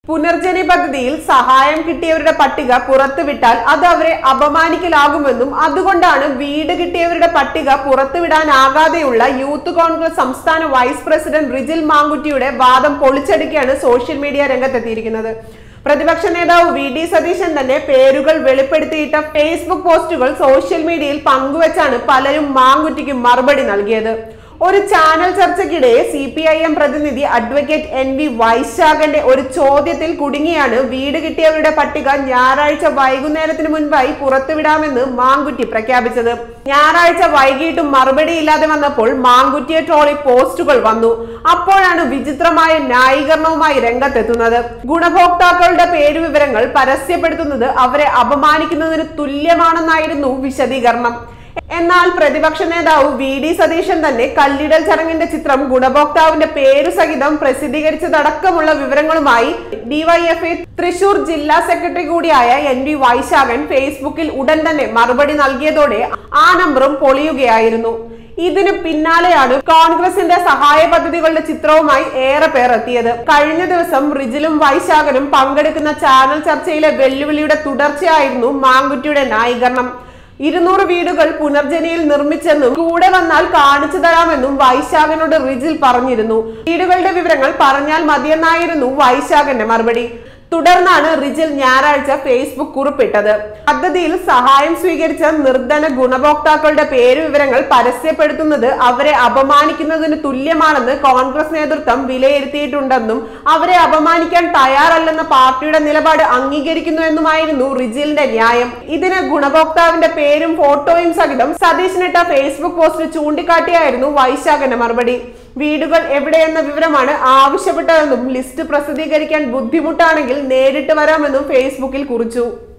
പുനർജനി പദ്ധതിയിൽ സഹായം കിട്ടിയവരുടെ പട്ടിക പുറത്തുവിട്ടാൽ അത് അവരെ അപമാനിക്കലാകുമെന്നും അതുകൊണ്ടാണ് വീട് കിട്ടിയവരുടെ പട്ടിക പുറത്തുവിടാനാകാതെയുള്ള യൂത്ത് കോൺഗ്രസ് സംസ്ഥാന വൈസ് പ്രസിഡന്റ് റിജിൽ മാങ്കുറ്റിയുടെ വാദം പൊളിച്ചടുക്കിയാണ് സോഷ്യൽ മീഡിയ രംഗത്തെത്തിയിരിക്കുന്നത് പ്രതിപക്ഷ നേതാവ് വി ഡി സതീശൻ തന്നെ പേരുകൾ വെളിപ്പെടുത്തിയിട്ട ഫേസ്ബുക്ക് പോസ്റ്റുകൾ സോഷ്യൽ മീഡിയയിൽ പങ്കുവച്ചാണ് പലരും മാങ്കുറ്റിക്ക് മറുപടി നൽകിയത് ഒരു ചാനൽ ചർച്ചയ്ക്കിടെ സി പി ഐ എം പ്രതിനിധി അഡ്വക്കേറ്റ് എൻ വി വൈശാഖന്റെ ഒരു ചോദ്യത്തിൽ കുടുങ്ങിയാണ് വീട് കിട്ടിയവരുടെ പട്ടിക ഞായറാഴ്ച വൈകുന്നേരത്തിന് മുൻപായി പുറത്തുവിടാമെന്ന് മാങ്കുറ്റി പ്രഖ്യാപിച്ചത് ഞായറാഴ്ച വൈകിട്ടും മറുപടിയില്ലാതെ വന്നപ്പോൾ മാങ്കുറ്റിയെ ട്രോളി പോസ്റ്റുകൾ വന്നു അപ്പോഴാണ് വിചിത്രമായ ന്യായീകരണവുമായി രംഗത്തെത്തുന്നത് ഗുണഭോക്താക്കളുടെ പേരുവിവരങ്ങൾ പരസ്യപ്പെടുത്തുന്നത് അവരെ അപമാനിക്കുന്നതിന് തുല്യമാണെന്നായിരുന്നു വിശദീകരണം എന്നാൽ പ്രതിപക്ഷ നേതാവ് വി ഡി സതീശൻ തന്നെ കല്ലിടൽ ചടങ്ങിന്റെ ചിത്രം ഗുണഭോക്താവിന്റെ പേരു സഹിതം പ്രസിദ്ധീകരിച്ചതടക്കമുള്ള വിവരങ്ങളുമായി ഡിവൈഎഫ്ഐ തൃശൂർ ജില്ലാ സെക്രട്ടറി കൂടിയായ എൻ വി വൈശാഖൻ ഫേസ്ബുക്കിൽ ഉടൻ തന്നെ മറുപടി നൽകിയതോടെ ആ നമ്പറും പൊളിയുകയായിരുന്നു ഇതിന് പിന്നാലെയാണ് കോൺഗ്രസിന്റെ സഹായ പദ്ധതികളുടെ ചിത്രവുമായി ഏറെ പേർ എത്തിയത് കഴിഞ്ഞ ദിവസം റിജിലും വൈശാഖനും പങ്കെടുക്കുന്ന ചാനൽ ചർച്ചയിലെ വെല്ലുവിളിയുടെ തുടർച്ചയായിരുന്നു മാങ്കുറ്റിയുടെ ന്യായീകരണം ഇരുന്നൂറ് വീടുകൾ പുനർജനിയിൽ നിർമ്മിച്ചെന്നും കൂടെ വന്നാൽ കാണിച്ചു തരാമെന്നും വൈശാഖനോട് റിജിൽ പറഞ്ഞിരുന്നു വീടുകളുടെ വിവരങ്ങൾ പറഞ്ഞാൽ മതിയെന്നായിരുന്നു വൈശാഖന്റെ മറുപടി തുടർന്നാണ് റിജിൽ ഞായറാഴ്ച ഫേസ്ബുക്ക് കുറിപ്പിട്ടത് പദ്ധതിയിൽ സഹായം സ്വീകരിച്ച നിർധന ഗുണഭോക്താക്കളുടെ പേര് വിവരങ്ങൾ പരസ്യപ്പെടുത്തുന്നത് അവരെ അപമാനിക്കുന്നതിന് തുല്യമാണെന്ന് കോൺഗ്രസ് നേതൃത്വം വിലയിരുത്തിയിട്ടുണ്ടെന്നും അവരെ അപമാനിക്കാൻ തയ്യാറല്ലെന്ന പാർട്ടിയുടെ നിലപാട് അംഗീകരിക്കുന്നു എന്നുമായിരുന്നു റിജിലിന്റെ ന്യായം ഇതിന് ഗുണഭോക്താവിന്റെ പേരും ഫോട്ടോയും സഹിതം സതീഷിനിട്ട ഫേസ്ബുക്ക് പോസ്റ്റ് ചൂണ്ടിക്കാട്ടിയായിരുന്നു വൈശാഖന്റെ മറുപടി വീടുകൾ എവിടെയെന്ന വിവരമാണ് ആവശ്യപ്പെട്ടതെന്നും ലിസ്റ്റ് പ്രസിദ്ധീകരിക്കാൻ ബുദ്ധിമുട്ടാണെങ്കിൽ നേരിട്ട് വരാമെന്നും ഫേസ്ബുക്കിൽ കുറിച്ചു